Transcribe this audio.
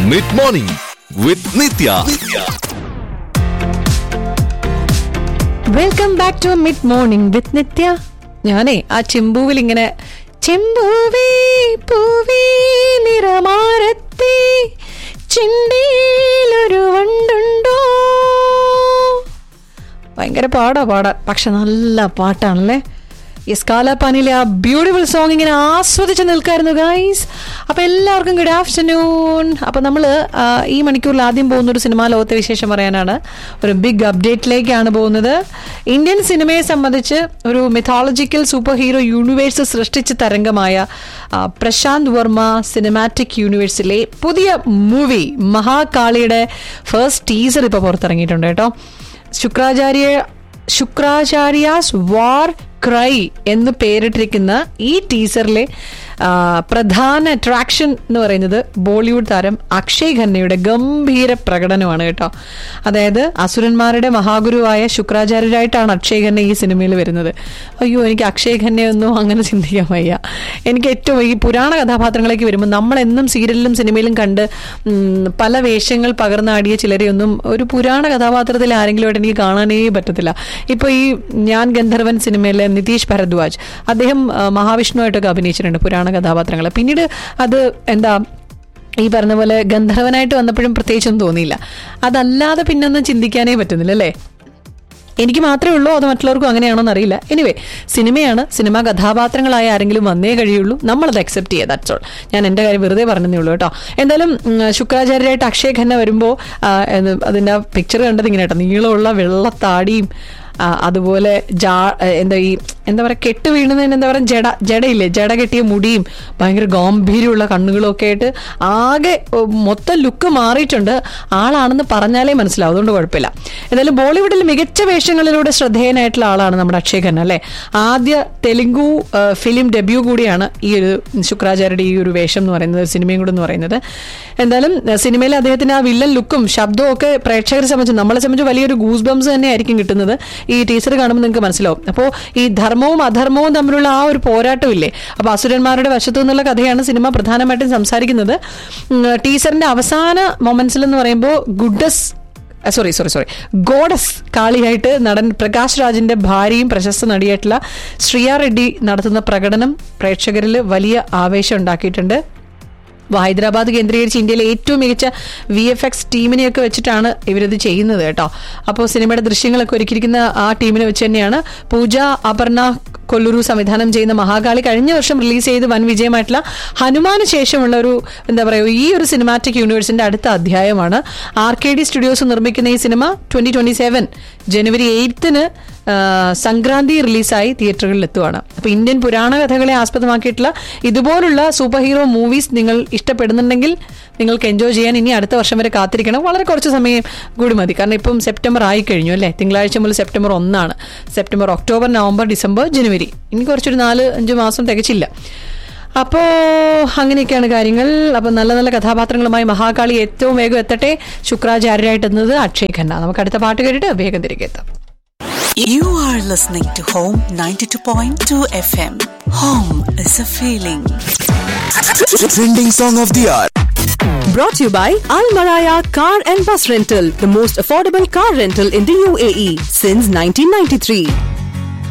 Mid morning with Nithya welcome back to mid morning with Nithya ഞാനേ ആ ചെമ്പൂവിൽ ഇങ്ങനെ ചെമ്പൂവേ പൂവേ നിറമാരത്തെ ചിന്തയിലൊരു വണ്ടുണ്ടോ ഭയങ്കര പാടാ പാടാ പക്ഷെ നല്ല പാട്ടാണല്ലേ എസ്കാലപ്പാനിലെ ആ ബ്യൂട്ടിഫുൾ സോങ് ഇങ്ങനെ ആസ്വദിച്ച് നിൽക്കായിരുന്നു ഗൈസ് അപ്പോൾ എല്ലാവർക്കും ഗുഡ് ആഫ്റ്റർനൂൺ അപ്പോൾ നമ്മൾ ഈ മണിക്കൂറിൽ ആദ്യം പോകുന്ന ഒരു സിനിമാ ലോകത്തെ വിശേഷം പറയാനാണ് ഒരു ബിഗ് അപ്ഡേറ്റിലേക്കാണ് പോകുന്നത് ഇന്ത്യൻ സിനിമയെ സംബന്ധിച്ച് ഒരു മിഥോളജിക്കൽ സൂപ്പർ ഹീറോ യൂണിവേഴ്സ് സൃഷ്ടിച്ച തരംഗമായ ആ, പ്രശാന്ത് വർമ്മ സിനിമാറ്റിക് യൂണിവേഴ്സിലെ പുതിയ മൂവി മഹാകാളിയുടെ ഫസ്റ്റ് ടീസർ ഇപ്പോൾ പുറത്തിറങ്ങിയിട്ടുണ്ട് കേട്ടോ ശുക്രാചാര്യ ശുക്രാചാര്യാസ് വാർ ക്രൈ എന്ന് പേരിട്ടിരിക്കുന്ന ഈ ടീസറിലെ ആ, പ്രധാന അട്രാക്ഷൻ എന്ന് പറയുന്നത് ബോളിവുഡ് താരം അക്ഷയ് ഖന്നയുടെ ഗംഭീര പ്രകടനമാണ് കേട്ടോ അതായത് അസുരന്മാരുടെ മഹാഗുരുവായ ശുക്രാചാര്യരായിട്ടാണ് അക്ഷയ് ഖന്ന ഈ സിനിമയിൽ വരുന്നത് അയ്യോ എനിക്ക് അക്ഷയ് ഖന്നയൊന്നും അങ്ങനെ ചിന്തിക്കാൻ വയ്യ എനിക്ക് ഏറ്റവും ഈ പുരാണ കഥാപാത്രങ്ങളേക്ക് വരുമ്പോൾ നമ്മൾ എന്നും സീരിയലിലും സിനിമയിലും കണ്ട് ഉം, പല വേഷങ്ങൾ പകർന്നാടിയ ചിലരെയൊന്നും ഒരു പുരാണ കഥാപാത്രത്തിൽ ആരെങ്കിലുമായിട്ട് എനിക്ക് കാണാനേ പറ്റത്തില്ല ഇപ്പോൾ ഈ ഞാൻ ഗന്ധർവൻ സിനിമയിലെ നിതീഷ് ഭരദ്വാജ് അദ്ദേഹം ആ, മഹാവിഷ്ണുവായിട്ടൊക്കെ അഭിനയിച്ചിട്ടുണ്ട് പുരാണ കഥാപാത്രങ്ങൾ പിന്നീട് അത് എന്താ ഈ പറഞ്ഞ പോലെ ഗന്ധർവനായിട്ട് വന്നപ്പോഴും പ്രത്യേകിച്ചൊന്നും തോന്നിയില്ല അതല്ലാതെ പിന്നൊന്നും ചിന്തിക്കാനേ പറ്റുന്നില്ല അല്ലേ എനിക്ക് മാത്രമേ ഉള്ളൂ അത് മറ്റുള്ളവർക്കും അങ്ങനെയാണോ എന്നറിയില്ല എനിവേ സിനിമയാണ് സിനിമാ കഥാപാത്രങ്ങളായ ആരെങ്കിലും വന്നേ കഴിയുള്ളൂ നമ്മളത് അക്സെപ്റ്റ് ചെയ്യുക ദാറ്റ്സ് ഓൾ ഞാൻ എൻ്റെ കാര്യം വെറുതെ പറഞ്ഞതേ ഉള്ളൂ കേട്ടോ എന്തായാലും ഉം, ശുക്രാചാര്യരായിട്ട് അക്ഷയ് ഖന്ന വരുമ്പോൾ അതിൻ്റെ പിക്ചർ കണ്ടത് ഇങ്ങനെ കേട്ടോ നീളമുള്ള വെള്ളത്താടിയും ആ, അതുപോലെ ജാ എന്താ ഈ എന്താ പറയുക കെട്ട് വീണുന്നതിന് എന്താ പറയുക ജട ജടയില്ലേ ജട കെട്ടിയ മുടിയും ഭയങ്കര ഗാംഭീര്യമുള്ള കണ്ണുകളും ഒക്കെ ആയിട്ട് ആകെ ഓ, മൊത്തം ലുക്ക് മാറിയിട്ടുണ്ട് ആളാണെന്ന് പറഞ്ഞാലേ മനസ്സിലാവും അതുകൊണ്ട് കുഴപ്പമില്ല എന്തായാലും ബോളിവുഡിൽ മികച്ച വേഷങ്ങളിലൂടെ ശ്രദ്ധേയനായിട്ടുള്ള ആളാണ് നമ്മുടെ അക്ഷയ് ഖന്ന അല്ലേ ആദ്യ തെലുങ്കു ആ, ഫിലിം ഡെബ്യൂ കൂടിയാണ് ഈ ഒരു ശുക്രാചാര്യയുടെ ഈ ഒരു വേഷം എന്ന് പറയുന്നത് സിനിമയും കൂടെ എന്ന് പറയുന്നത് എന്തായാലും ആ, സിനിമയിൽ അദ്ദേഹത്തിന് ആ വില്ലൻ ലുക്കും ശബ്ദവും ഒക്കെ പ്രേക്ഷകരെ സംബന്ധിച്ച് നമ്മളെ സംബന്ധിച്ച് വലിയൊരു ഗൂസ് ബംസ് തന്നെ ആയിരിക്കും കിട്ടുന്നത് ഈ ടീച്ചർ കാണുമ്പോൾ നിങ്ങൾക്ക് മനസ്സിലാവും അപ്പോൾ ഈ ധർമ്മവും അധർമ്മവും തമ്മിലുള്ള ആ ഒരു പോരാട്ടമില്ലേ അപ്പോൾ അസുരന്മാരുടെ വശത്തു നിന്നുള്ള കഥയാണ് സിനിമ പ്രധാനമായിട്ടും സംസാരിക്കുന്നത് ഉം, ടീച്ചറിന്റെ അവസാന മൊമെന്റ്സിൽ എന്ന് പറയുമ്പോൾ goddess sorry sorry sorry goddess കാളിയായിട്ട് നടൻ പ്രകാശ് രാജിന്റെ ഭാര്യയും പ്രശസ്ത നടിയായിട്ടുള്ള ശ്രിയ റെഡ്ഡി നടത്തുന്ന പ്രകടനം പ്രേക്ഷകരിൽ വലിയ ആവേശം ഉണ്ടാക്കിയിട്ടുണ്ട് അപ്പോൾ ഹൈദരാബാദ് കേന്ദ്രീകരിച്ച് ഇന്ത്യയിലെ ഏറ്റവും മികച്ച വി എഫ് എക്സ് ടീമിനെയൊക്കെ വെച്ചിട്ടാണ് ഇവരിത് ചെയ്യുന്നത് കേട്ടോ അപ്പോൾ സിനിമയുടെ ദൃശ്യങ്ങളൊക്കെ ഒരുക്കിയിരിക്കുന്ന ആ ടീമിനെ വെച്ച് തന്നെയാണ് പൂജ അപർണ കൊല്ലൂരു സംവിധാനം ചെയ്യുന്ന മഹാകാളി കഴിഞ്ഞ വർഷം റിലീസ് ചെയ്ത് വൻ വിജയമായിട്ടുള്ള ഹനുമാന് ശേഷമുള്ള ഒരു എന്താ പറയുക ഈ ഒരു സിനിമാറ്റിക് യൂണിവേഴ്സിന്റെ അടുത്ത അധ്യായമാണ് ആർ കെ ഡി സ്റ്റുഡിയോസ് നിർമ്മിക്കുന്ന ഈ സിനിമ ട്വന്റി ട്വന്റി സെവൻ ജനുവരി എയ്ത്തിന് സംക്രാന്തി റിലീസായി തിയേറ്ററുകളിൽ എത്തുവാണ് അപ്പോൾ ഇന്ത്യൻ പുരാണ കഥകളെ ആസ്പദമാക്കിയിട്ടുള്ള ഇതുപോലുള്ള സൂപ്പർ ഹീറോ മൂവീസ് നിങ്ങൾ ഇഷ്ടപ്പെടുന്നുണ്ടെങ്കിൽ നിങ്ങൾക്ക് എൻജോയ് ചെയ്യാൻ ഇനി അടുത്ത വർഷം വരെ കാത്തിരിക്കണം വളരെ കുറച്ച് സമയം കൂടി മതി കാരണം ഇപ്പം സെപ്റ്റംബർ ആയി കഴിഞ്ഞു അല്ലേ തിങ്കളാഴ്ച മുതൽ സെപ്റ്റംബർ ഒന്നാണ് സെപ്റ്റംബർ ഒക്ടോബർ നവംബർ ഡിസംബർ ജനുവരി ഇനി കുറച്ചൊരു നാല് അഞ്ച് മാസം തികച്ചില്ല അപ്പോൾ അങ്ങനെയൊക്കെയാണ് കാര്യങ്ങൾ അപ്പോൾ നല്ല നല്ല കഥാപാത്രങ്ങളുമായി മഹാകാളി ഏറ്റവും വേഗം എത്തട്ടെ ശുക്രാചാര്യരായിട്ടെത്തുന്നത് അക്ഷയ് ഖന്ന നമുക്ക് അടുത്ത പാട്ട് കേട്ടിട്ട് വേഗം തിരികെ എത്താം You are listening to Home 92.2 FM. Home is a feeling. Trending song of the year Brought to you by Al Maraya Car and Bus Rental, the most affordable car rental in the UAE since 1993.